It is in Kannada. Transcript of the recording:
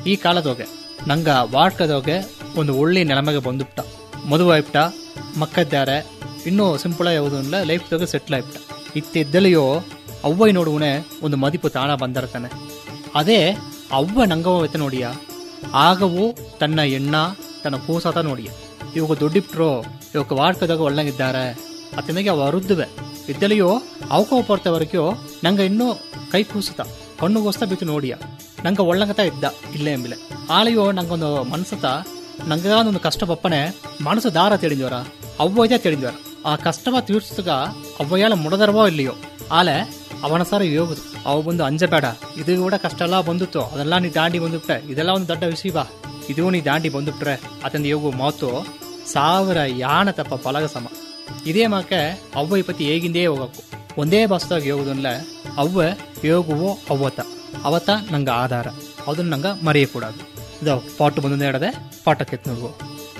ಈ ಕಾಲದೋಗೆ ನಂಗ ವಾಡ್ಕದೋಗೆ ಒಂದು ಒಳ್ಳೆ ನೆಲಮಗೆ ಬಂದುಬಿಟ್ಟ ಮದುವಾಯ್ಬಿಟ್ಟ ಮಕ್ಕದ್ದಾರೆ ಇನ್ನೂ ಸಿಂಪಲ್ ಯಾವುದು ಇಲ್ಲ ಲೈಫ್ದಾಗ ಸೆಟ್ಲ್ ಆಯ್ಬಿಟ್ಟ ಇತ್ತಿದ್ದಲೆಯೋ ಅವ್ವೈ ನೋಡುವನೆ ಒಂದು ಮದಿಪು ತಾಣ ಬಂದಿರ್ತಾನೆ ಅದೇ ಅವ್ವ ನಂಗವ ನೋಡಿಯ ಆಗವು ತನ್ನ ಎಣ್ಣ ತನ್ನ ಕೂಸಾತ ನೋಡಿಯ ಇವಾಗ ದುಡ್ಡಿಟ್ರು ಇವಾಗ ವಾಡ್ಕದಾಗ ಒಳ್ಳಂಗಿದ್ದಾರೆ ಅತನಿಗೆ ಅವ ಅರುದ್ದುವೆ ಇದ್ದಲೆಯೋ ಅವಕೋ ಪಡ್ತವರೆಗೂ ನಂಗೆ ಇನ್ನೂ ಕೈ ಕೂಸುತ್ತ ಕಣ್ಣುಗೋಸ್ತ ಬಿತ್ತು ನೋಡಿಯ ನಂಗೆ ಒಳ್ಳಂಗತ ಇದ್ದ ಇಲ್ಲೇ ಎಂಬಿಲೆ ಆಳೆಯೋ ನಂಗೊಂದು ಮನ್ಸತ ನಂಗ ಒಂದು ಕಷ್ಟ ಬಪ್ಪನೆ ಮನಸ್ಸು ದಾರ ತಿಳಿದ್ವರ ಅವ್ವ ಇದೇ ತಿಳಿದ್ವರ ಆ ಕಷ್ಟವ ತೀರ್ಸಿದಾಗ ಅವ್ವಯ್ಯಾಲ ಮುಡದರವೋ ಇಲ್ಲಿಯೋ ಆಲೆ ಅವನ ಸರ ಯೋಗುದು ಅವು ಬಂದು ಅಂಜಬೇಡ ಇದು ಕೂಡ ಕಷ್ಟ ಎಲ್ಲ ಬಂದಿತ್ತು ಅದೆಲ್ಲ ನೀ ದಾಂಡಿ ಬಂದುಬಿಟ್ರೆ ಇದೆಲ್ಲ ಒಂದು ದೊಡ್ಡ ವಿಷಯ ಬಾ ಇದು ನೀ ದಾಂಡಿ ಬಂದುಬಿಟ್ರೆ ಅತಂದು ಯೋಗು ಮಾತು ಸಾವಿರ ಯಾಣ ತಪ್ಪ ಪಲಗ ಸಮ ಇದೇ ಮಾಕೆ ಅವ್ವ ಇಪ್ಪತ್ತಿ ಹೇಗಿಂದೇ ಹೋಗಕ್ಕು ಒಂದೇ ಬಸ್ದಾಗ ಯೋಗುದನ್ಲೆ ಅವ್ವ ಯೋಗುವೋ ಅವತ್ತ ಅವತ್ತ ನಂಗೆ ಆಧಾರ ಅದನ್ನ ನಂಗೆ ಮರೆಯಕೂಡದು ಇದು ಪಾಟು ಬಂದು ಹೇಳದೆ ಪಾಠಕ್ಕೆ ನೋಡುವ